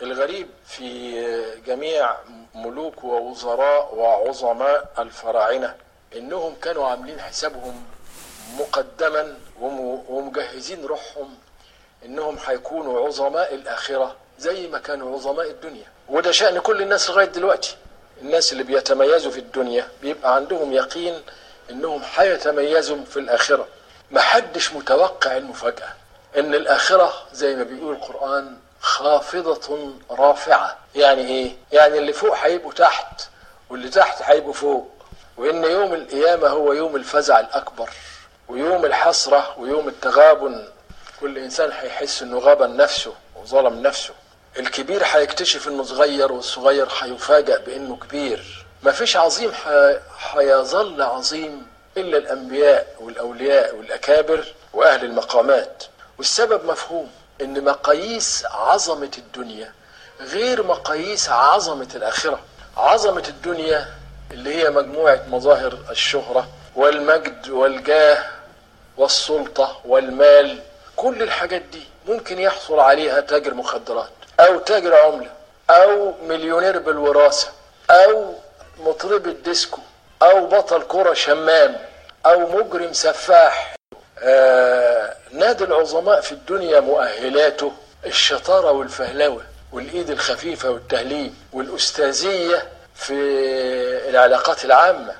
الغريب في جميع ملوك ووزراء وعظماء الفراعنة انهم كانوا عاملين حسابهم مقدما ومجهزين روحهم انهم هيكونوا عظماء الاخرة زي ما كانوا عظماء الدنيا وده شأن كل الناس لغاية دلوقتي الناس اللي بيتميزوا في الدنيا بيبقى عندهم يقين انهم هيتميزوا في الاخرة محدش متوقع المفاجأة ان الاخرة زي ما بيقول القرآن خافضة رافعة يعني ايه يعني اللي فوق هيبقوا تحت واللي تحت هيبقوا فوق وان يوم القيامة هو يوم الفزع الاكبر ويوم الحسرة ويوم التغابن كل انسان هيحس انه غابن نفسه وظلم نفسه الكبير هيكتشف انه صغير والصغير هيفاجأ بانه كبير مفيش عظيم هيظل عظيم الا الانبياء والاولياء والاكابر واهل المقامات والسبب مفهوم ان مقاييس عظمة الدنيا غير مقاييس عظمة الاخرة عظمة الدنيا اللي هي مجموعة مظاهر الشهرة والمجد والجاه والسلطة والمال كل الحاجات دي ممكن يحصل عليها تاجر مخدرات او تاجر عملة او مليونير بالوراثة او مطرب الديسكو او بطل كرة شمام او مجرم سفاح آه نادي العظماء في الدنيا مؤهلاته الشطارة والفهلوة والايد الخفيفة والتهليب والاستاذية في العلاقات العامة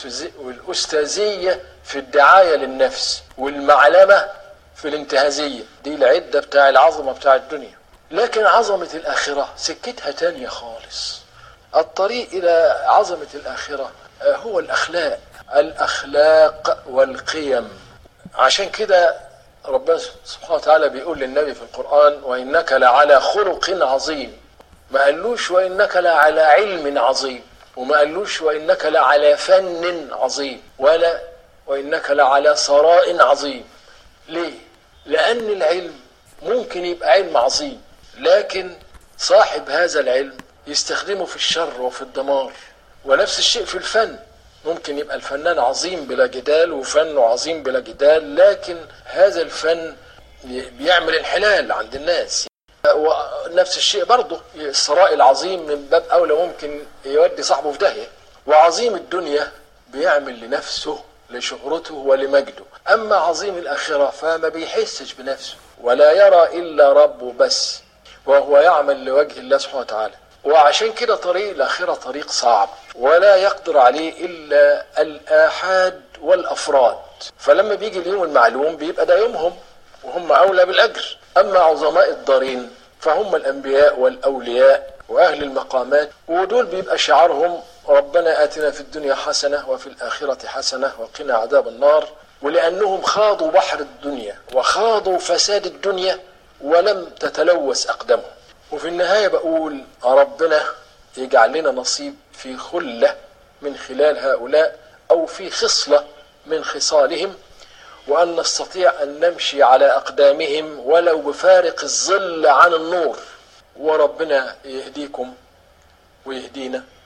والأستاذية في الدعاية للنفس والمعلمة في الانتهازية دي العدة بتاع العظمة بتاع الدنيا لكن عظمة الآخرة سكتها تانية خالص الطريق إلى عظمة الآخرة هو الأخلاق الأخلاق والقيم عشان كده ربنا سبحانه وتعالى بيقول للنبي في القرآن وإنك لعلى خلق عظيم ما قالوش وإنك لعلى علم عظيم وما قالوش وإنك لعلى فن عظيم ولا وإنك لعلى ثراء عظيم ليه؟ لأن العلم ممكن يبقى علم عظيم لكن صاحب هذا العلم يستخدمه في الشر وفي الدمار ونفس الشيء في الفن ممكن يبقى الفنان عظيم بلا جدال وفنه عظيم بلا جدال لكن هذا الفن بيعمل انحلال عند الناس ونفس الشيء برضه الثراء العظيم من باب اولى ممكن يودي صاحبه في داهيه وعظيم الدنيا بيعمل لنفسه لشهرته ولمجده اما عظيم الاخره فما بيحسش بنفسه ولا يرى الا ربه بس وهو يعمل لوجه الله سبحانه وتعالى وعشان كده طريق الاخره طريق صعب ولا يقدر عليه الا الاحاد والافراد فلما بيجي اليوم المعلوم بيبقى ده يومهم وهم اولى بالاجر اما عظماء الدارين فهم الانبياء والاولياء واهل المقامات ودول بيبقى شعارهم ربنا اتنا في الدنيا حسنه وفي الاخره حسنه وقنا عذاب النار ولانهم خاضوا بحر الدنيا وخاضوا فساد الدنيا ولم تتلوث اقدامهم وفي النهايه بقول ربنا يجعل لنا نصيب في خله من خلال هؤلاء او في خصله من خصالهم وأن نستطيع أن نمشي على أقدامهم ولو بفارق الظل عن النور وربنا يهديكم ويهدينا